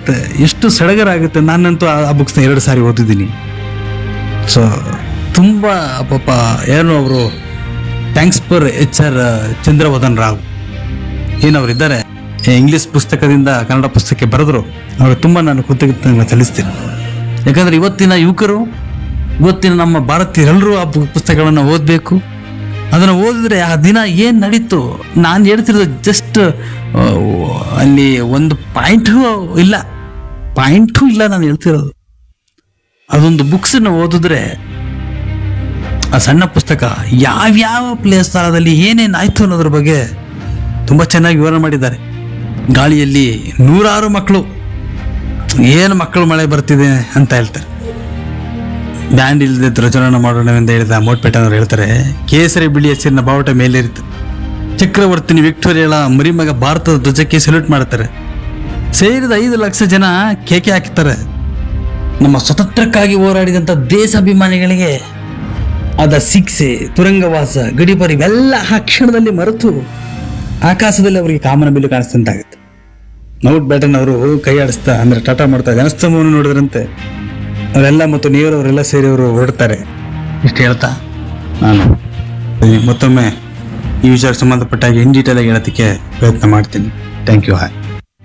ಬರುತ್ತೆ ಎಷ್ಟು ಸಡಗರ ಆಗುತ್ತೆ ನಾನಂತೂ ಆ- ಆ ಬುಕ್ಸ್ನ ಎರಡು ಸಾರಿ ಓದಿದ್ದೀನಿ ಸೊ ತುಂಬ ಪಾಪ ಏನು ಅವರು thanks for H R Chandravadan Rao ಏನವ್ರು ಇದ್ದಾರೆ ಇಂಗ್ಲಿಷ್ ಪುಸ್ತಕದಿಂದ ಕನ್ನಡ ಪುಸ್ತಕಕ್ಕೆ ಬರೆದ್ರು ಅವ್ರಿಗೆ ತುಂಬ ನಾನು ಕೃತಜ್ಞತೆ ಸಲ್ಲಿಸ್ತೀನಿ ಯಾಕಂದ್ರೆ ಇವತ್ತಿನ ಯುವಕರು ಇವತ್ತಿನ ನಮ್ಮ ಭಾರತೀಯರೆಲ್ಲರೂ ಆ ಪು- ಪುಸ್ತಕಗಳನ್ನು ಓದಬೇಕು ಅದನ್ನು ಓದಿದ್ರೆ ಆ ದಿನ ಏನು ನಡೀತು ನಾನು ಹೇಳ್ತಿರೋದು ಜಸ್ಟ್ ಅಲ್ಲಿ ಒಂದು ಪಾಯಿಂಟು ಇಲ್ಲ ಪಾಯಿಂಟು ಇಲ್ಲ ನಾನು ಹೇಳ್ತಿರೋದು ಅದೊಂದು ಬುಕ್ಸನ್ನು ಓದಿದ್ರೆ ಆ ಸಣ್ಣ ಪುಸ್ತಕ ಯಾವ್ಯಾವ ಪ್ಲೇಸ್ ಸ್ಥಳದಲ್ಲಿ ಏನೇನು ಆಯ್ತು ಅನ್ನೋದ್ರ ಬಗ್ಗೆ ತುಂಬ ಚೆನ್ನಾಗಿ ವಿವರಣೆ ಮಾಡಿದ್ದಾರೆ ಗಾಳಿಯಲ್ಲಿ ನೂರಾರು ಮಕ್ಕಳು ಏನು ಮಕ್ಕಳು ಮಳೆ ಬರ್ತಿದೆ ಅಂತ ಹೇಳ್ತಾರೆ ಬ್ಯಾಂಡ್ ಇಲ್ಲದೆ ಧ್ವಜಾರೋಹಣ ಮಾಡೋಣವೆಂದು ಹೇಳಿದ ಮೋಟ್ಪೇಟನವ್ರು ಹೇಳ್ತಾರೆ ಕೇಸರಿ ಬಿಳಿ ಹಸಿರಿನ ಬಾವುಟ ಮೇಲೇರಿತು ಚಕ್ರವರ್ತಿನಿ ವಿಕ್ಟೋರಿಯಾಳ ಮರಿಮಗ ಭಾರತದ ಧ್ವಜಕ್ಕೆ ಸಲ್ಯೂಟ್ ಮಾಡ್ತಾರೆ ಸೇರಿದ ಐದು ಲಕ್ಷ ಜನ ಕೇಕೆ ಹಾಕ್ತಾರೆ ನಮ್ಮ ಸ್ವತಂತ್ರಕ್ಕಾಗಿ ಹೋರಾಡಿದಂಥ ದೇಶಾಭಿಮಾನಿಗಳಿಗೆ ಆದ ಶಿಕ್ಷೆ ತುರಂಗವಾಸ ಗಡಿಪಾರು ಇವೆಲ್ಲ ಆ ಕ್ಷಣದಲ್ಲಿ ಮರೆತು ಆಕಾಶದಲ್ಲಿ ಅವರಿಗೆ ಕಾಮನ ಬಿಲ್ಲು ಕಾಣಿಸ್ತಂತಾಗುತ್ತೆ ಮೌಂಟ್ ಬ್ಯಾಟನ್ ಅವರು ಕೈ ಆಡಿಸ್ತಾ ಅಂದ್ರೆ ಟಾಟಾ ಮಾಡ್ತಾ ಜನಸ್ತಂಭವನ್ನು ನೋಡಿದ್ರಂತೆ ಅವರೆಲ್ಲ ಮತ್ತು ನೀವರವರೆಲ್ಲ ಸೇರಿ ಅವರು ಹೊರಡ್ತಾರೆ ಇಷ್ಟು ಹೇಳ್ತಾ ನಾನು ಈ ಮತ್ತೊಮ್ಮೆ ಈ ವಿಚಾರ ಸಂಬಂಧಪಟ್ಟ ಹಾಗೆ ಇನ್ ಡೀಟೇಲ್ ಆಗಿ ಹೇಳೋದಕ್ಕೆ ಪ್ರಯತ್ನ ಮಾಡ್ತೀನಿ ಥ್ಯಾಂಕ್ ಯು ಹಾಯ್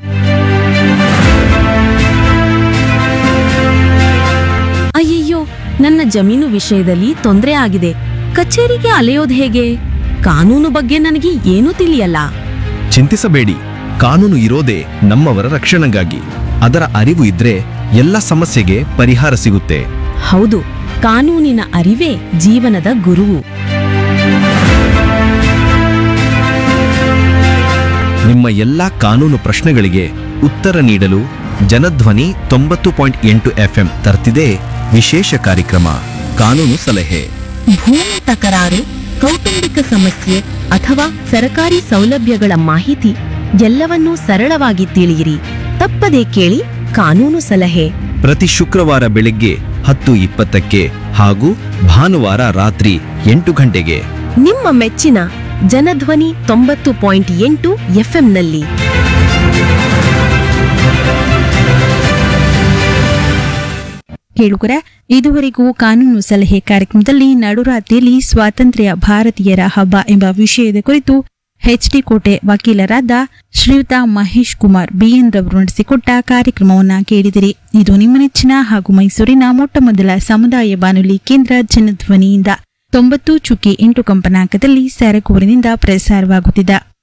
ಅಯ್ಯಯ್ಯೋ ನನ್ನ ಜಮೀನು ವಿಷಯದಲ್ಲಿ ತೊಂದರೆ ಆಗಿದೆ ಕಚೇರಿಗೆ ಅಲೆಯೋದ್ ಹೇಗೆ ಕಾನೂನು ಬಗ್ಗೆ ನನಗೆ ಏನೂ ತಿಳಿಯಲ್ಲ ಚಿಂತಿಸಬೇಡಿ ಕಾನೂನು ಇರೋದೇ ನಮ್ಮವರ ರಕ್ಷಣೆಗಾಗಿ ಅದರ ಅರಿವು ಇದ್ರೆ ಎಲ್ಲ ಸಮಸ್ಯೆಗೆ ಪರಿಹಾರ ಸಿಗುತ್ತೆ ಹೌದು ಕಾನೂನಿನ ಅರಿವೇ ಜೀವನದ ಗುರುವು ನಿಮ್ಮ ಎಲ್ಲ ಕಾನೂನು ಪ್ರಶ್ನೆಗಳಿಗೆ ಉತ್ತರ ನೀಡಲು ಜನಧ್ವನಿ ತೊಂಬತ್ತು ಪಾಯಿಂಟ್ ಎಂಟು ಎಫ್ಎಂ ತರ್ತಿದೆ ವಿಶೇಷ ಕಾರ್ಯಕ್ರಮ ಕಾನೂನು ಸಲಹೆ ಭೂಮಿ ತಕರಾರು ಕೌಟುಂಬಿಕ ಸಮಸ್ಯೆ ಅಥವಾ ಸರಕಾರಿ ಸೌಲಭ್ಯಗಳ ಮಾಹಿತಿ ಎಲ್ಲವನ್ನೂ ಸರಳವಾಗಿ ತಿಳಿಯಿರಿ ತಪ್ಪದೇ ಕೇಳಿ ಕಾನೂನು ಸಲಹೆ ಪ್ರತಿ ಶುಕ್ರವಾರ ಬೆಳಗ್ಗೆ ಹತ್ತು ಇಪ್ಪತ್ತಕ್ಕೆ ಹಾಗೂ ಭಾನುವಾರ ರಾತ್ರಿ ಎಂಟು ಗಂಟೆಗೆ ನಿಮ್ಮ ಮೆಚ್ಚಿನ ಜನಧ್ವನಿ ತೊಂಬತ್ತು ಪಾಯಿಂಟ್ ಎಂಟು ಎಫ್ಎಂನಲ್ಲಿ ಕೇಳುಗರ ಇದುವರೆಗೂ ಕಾನೂನು ಸಲಹೆ ಕಾರ್ಯಕ್ರಮದಲ್ಲಿ ನಡುರಾತ್ರಿಯಲ್ಲಿ ಸ್ವಾತಂತ್ರ್ಯ ಭಾರತೀಯರ ಹಬ್ಬ ಎಂಬ ವಿಷಯದ ಕುರಿತು ಎಚ್ಡಿ ಕೋಟೆ ವಕೀಲರಾದ ಶ್ರೀಯುತ ಮಹೇಶ್ ಕುಮಾರ್ ಬಿಎನ್ ರವರು ನಡೆಸಿಕೊಟ್ಟ ಕಾರ್ಯಕ್ರಮವನ್ನ ಕೇಳಿದಿರಿ ಇದು ನಿಮ್ಮ ನೆಚ್ಚಿನ ಹಾಗೂ ಮೈಸೂರಿನ ಮೊಟ್ಟಮೊದಲ ಸಮುದಾಯ ಬಾನುಲಿ ಕೇಂದ್ರ ಜನಧ್ವನಿಯಿಂದ ತೊಂಬತ್ತು ಚುಕ್ಕಿ ಎಂಟು ಕಂಪನಾಂಕದಲ್ಲಿ ಸರಗೂರಿನಿಂದ ಪ್ರಸಾರವಾಗುತ್ತಿದೆ